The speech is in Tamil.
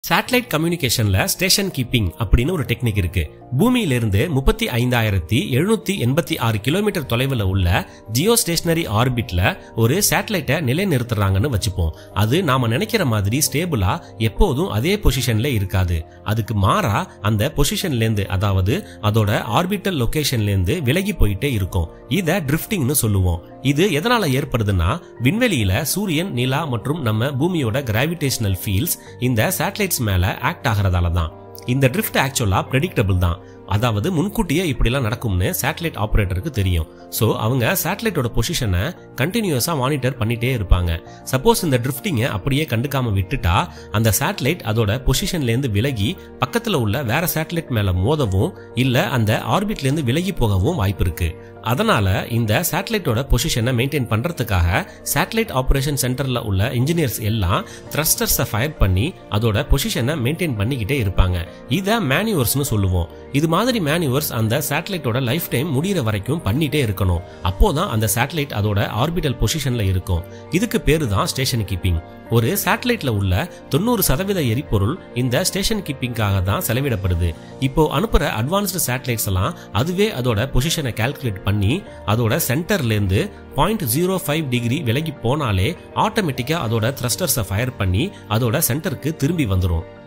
சேட்டலைட் கம்யூனிகேஷன்ல ஸ்டேஷன் கீப்பிங் அப்படின்னு ஒரு டெக்னிக் இருக்கு பூமியிலிருந்து முப்பத்தி ஐந்தாயிரத்தி எழுநூத்தி எண்பத்தி ஆறு கிலோமீட்டர் தொலைவில் உள்ள ஜியோ ஸ்டேஷனரி ஆர்பிட்ல ஒரு சேட்டலைட்டை நிலைநிறுத்துறாங்கன்னு வச்சுப்போம் அது நாம நினைக்கிற மாதிரி ஸ்டேபிளா எப்போதும் அதே பொசிஷன்ல இருக்காது அதுக்கு மாறா அந்த பொசிஷன்ல இருந்து அதாவது அதோட ஆர்பிட்டல் லொகேஷன்ல இருந்து விலகி போயிட்டே இருக்கும் இத ட்ரிஃப்டிங்னு சொல்லுவோம் இது எதனால ஏற்படுதுன்னா விண்வெளியில சூரியன் நிலா மற்றும் நம்ம பூமியோட கிராவிடேஷனல் ஃபீல்ட்ஸ் இந்த சேட்டலைட்ஸ் மேல ஆக்ட் ஆகிறதால தான் இந்த ட்ரிஃப்ட் ஆக்சுவலா ப்ரெடிக்டபிள் தான் அதாவது முன்கூட்டியே இப்படிலாம் நடக்கும்னு சேட்டலைட் ஆபரேட்டருக்கு தெரியும் ஸோ அவங்க சேட்டலைட்டோட பொசிஷனை கண்டினியூஸா மானிட்டர் பண்ணிட்டே இருப்பாங்க சப்போஸ் இந்த ட்ரிஃப்டிங்கை அப்படியே கண்டுக்காம விட்டுட்டா அந்த சேட்டலைட் அதோட பொசிஷன்ல இருந்து விலகி பக்கத்துல உள்ள வேற சேட்டலைட் மேல மோதவும் இல்ல அந்த ஆர்பிட்ல இருந்து விலகி போகவும் வாய்ப்பு இருக்கு அதனால இந்த சேட்டலைட்டோட பொசிஷனை மெயின்டைன் பண்றதுக்காக சேட்டலைட் ஆபரேஷன் சென்டர்ல உள்ள இன்ஜினியர்ஸ் எல்லாம் த்ரஸ்டர்ஸை ஃபயர் பண்ணி அதோட பொசிஷனை மெயின்டைன் பண்ணிக்கிட்டே இருப்பாங்க இதை மேனுவர்ஸ்னு சொல்லுவோம் இது மாதிரி மேனுவர்ஸ் அந்த சேட்டலைட்டோட லைஃப் டைம் முடியிற வரைக்கும் பண்ணிட்டே இருக்கணும் அப்போதான் அந்த சேட்டலைட் அதோட ஆர்பிட்டல் பொசிஷன்ல இருக்கும் இதுக்கு பேரு தான் ஸ்டேஷன் கீப்பிங் ஒரு சேட்டலைட்ல உள்ள தொண்ணூறு சதவீத எரிபொருள் இந்த ஸ்டேஷன் கீப்பிங்காக தான் செலவிடப்படுது இப்போ அனுப்புற அட்வான்ஸ்டு சேட்டலைட்ஸ் எல்லாம் அதுவே அதோட பொசிஷனை கால்குலேட் பண்ணி அதோட சென்டர்ல இருந்து பாயிண்ட் ஜீரோ ஃபைவ் டிகிரி விலகி போனாலே ஆட்டோமேட்டிக்கா அதோட த்ரஸ்டர்ஸை ஃபயர் பண்ணி அதோட சென்டருக்கு திரும்பி வந்துடும்